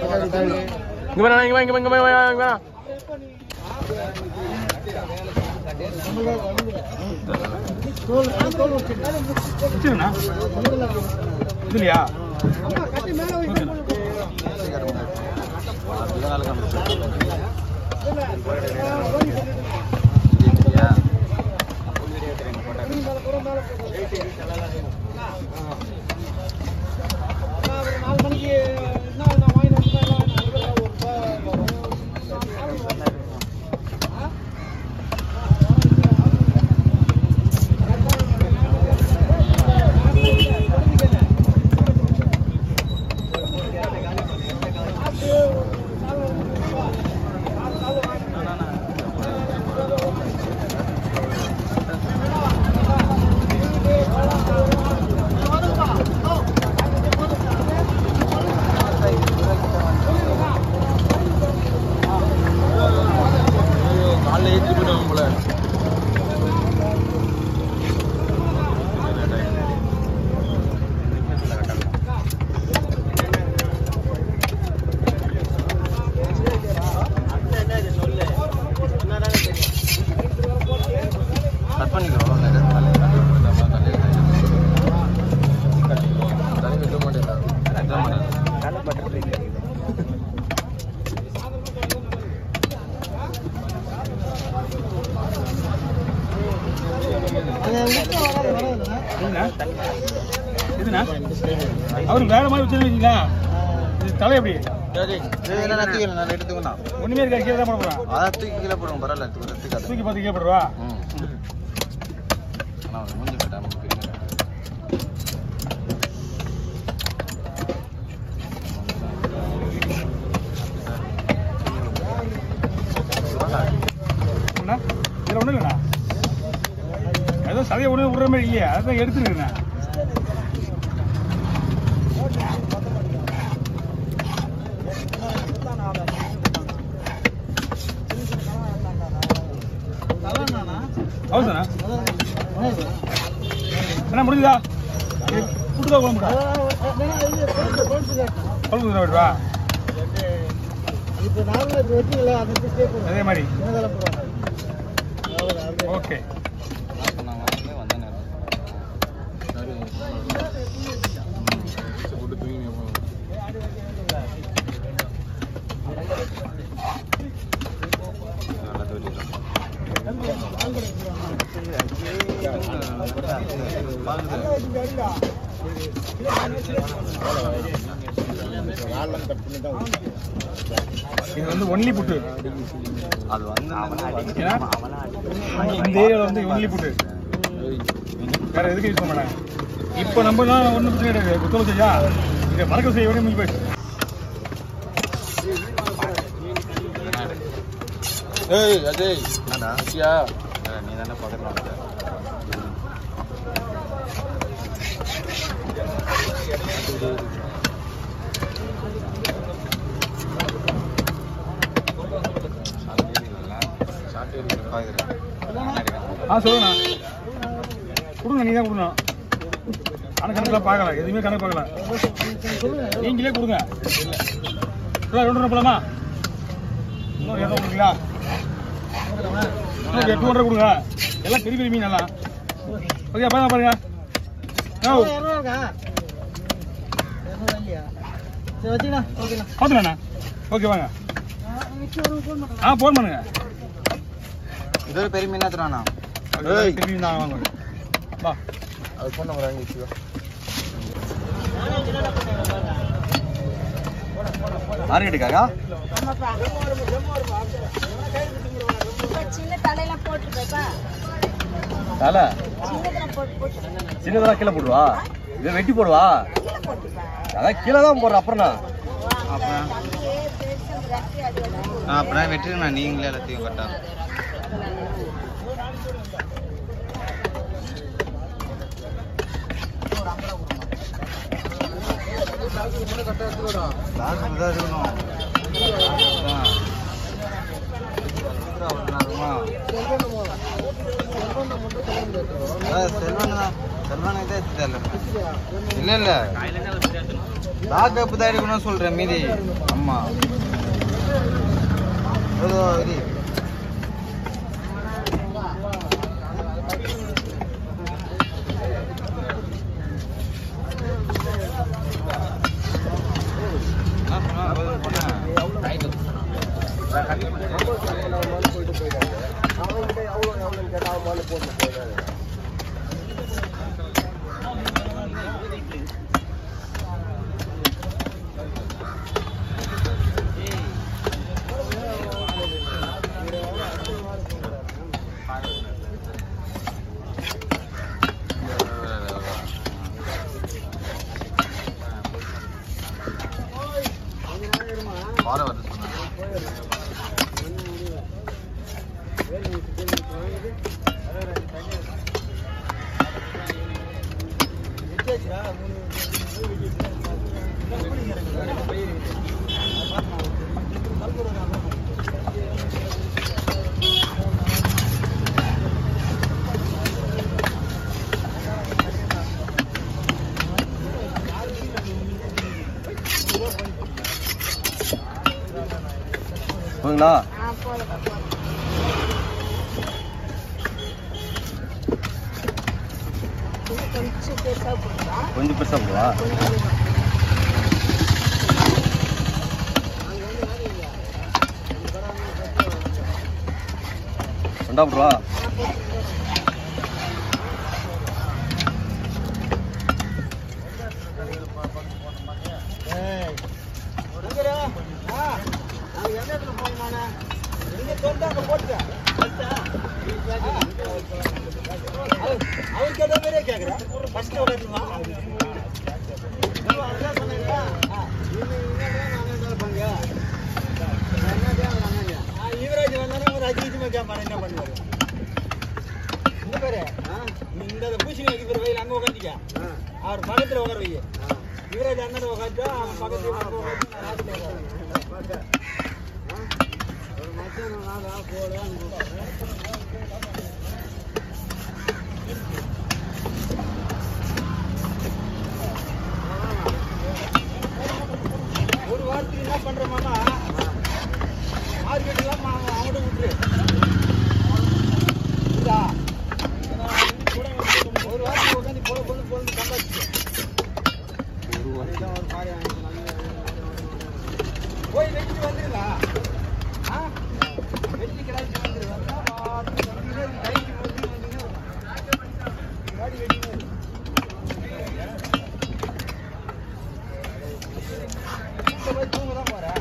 இங்க வேணா இங்க வா இங்க வா இங்க வா இங்க வா, இங்க வா வச்சிருண்ணா இதுலையா காலைல ஏற்றி போயிடுவாங்க போல கட் பண்ணிக்கோ இதுண்ணா இதுண்ணா அவருக்கு வேற மாதிரி வச்சிருக்கீங்களா இது தலை எப்படி ஒண்ணுமே இருக்கா கீழே தான் போட போறான் அதான் தூக்கி கீழே போடுவோம் பரவாயில்ல தூக்கி தூக்கி பார்த்து கீழே போடுவா ம் ஆனால் மூஞ்சி கட்டாம அண்ணா இதில் ஒன்றும் இல்லைண்ணா ஏதோ சதையை ஒன்று விடுற மாதிரி இல்லையா அதான் எடுத்துருக்குண்ணா ஹவுஸ்ண்ணா அண்ணா முடிஞ்சுதா கூட்டுதா குழம்புடா குழம்பு விடுவா அதே மாதிரி ஓகே இது வந்து ஒன்லி புட்டு அது வந்து ஏன்னா இந்த ஏரியாவில் வந்து ஒன்லி புட்டு வேற எதுக்கு யூஸ் பண்ண மாட்டாங்க இப்போ நம்ம தான் ஒன்றும் பிரச்சனை கிடையாது குத்தம் வச்சா இதை மறக்க செய்ய வேண்டிய முடிஞ்சு போயிடுச்சு ஏய் அஜய் என்னடா ஆச்சியா நீ தானே பக்கத்தில் வந்த ஆ சொல்லுண்ணா கொடுங்க நீ தான் கொடுக்கணும் ஆனால் கணக்கெல்லாம் பார்க்கல எதுவுமே கணக்கு பார்க்கல நீங்களே கொடுங்க இல்லை ரெண்டு ரூபா போலாமா இன்னும் இரநூறு கொடுங்களா இன்னும் எட்டு ரூபா கொடுங்க எல்லாம் பெரிய பெரிய மீன் எல்லாம் ஓகே பாருங்க பாருங்க ஓ பார்த்துக்கண்ணா ஓகே வாங்க ஆ ஃபோன் பண்ணுங்க இது ஒரு பெரிய மீனா தரானா ஏய் திருப்பி நான் வாங்க வா அது ஃபோன் நம்பர் வாங்கி வச்சுக்கோ மார்க்கெட்டுக்காக சின்ன தலையெல்லாம் போட்டுருப்பா தலை சின்னதுல போட்டு போட்டு சின்னதெல்லாம் கீழே போடுவா இதை வெட்டி போடுவா கீழே போட்டுப்பா அதான் கீழே தான் போடுற அப்புறம்ண்ணா தம்பியே பெருசு ரக்கி அது வந்து அப்படின்னா வெட்டிருங்கண்ணா நீங்களே எல்லாத்தையும் கரெக்டா செல்வன் தான் செல்வன் இதை இல்ல இல்ல லாக்அப் தான் எடுக்கணும்னு சொல்றேன் மீதி ஆமா ஏதோ இரு. என்ன சொன்னா? பதில் பண்ண. பாறை வருது சொன்னாங்க போதுங்களா ஆ போதும் போதும் இது கொஞ்சம் பெருசாக போடுறா கொஞ்சம் பெருசா போடுவா கொஞ்சம் ரெண்டா போடுவா அவருக்கு ஏதோ மாதிரியே கேட்குறேன் ஃபர்ஸ்ட் உடனே யுவராஜ் வந்தாலும் ஒரு அஞ்சு நிமிஷமா கேட்பான் என்ன பண்ணுவாரு இந்த பேரு இந்த பூசி வைக்க பேர் வயல் அங்க உட்காந்துக்க அவர் பக்கத்துல உட்கார வை யுவராஜ் அண்ணன் உட்காந்து அவன் பக்கத்துல அங்க உட்காந்து நான் ராத்திரி உட்காருவேன். ஒரு மச்சான் வாடா, போடான்னு கூப்பிடுறேன். ஒரு வாரத்துக்கு என்ன பண்ற மாமா மார்க்கெட் எல்லாம் அவங்கள்ட்ட விட்டுரு புரியுதா? ஒரு வாரத்துக்கு உட்காந்து பொழு பொழு பொழுது சம்பாதிச்சு போய் வெட்டிட்டு வந்துருங்க ஆ? வெட்டி கிடாச்சி வந்துரு வந்தா வாரத்துக்கு வந்தீங்கன்னா இது கைக்கு வந்து வந்தீங்கன்னா காடி வெட்டிங்க வீட்டுல போய் தூங்க தான் போறேன்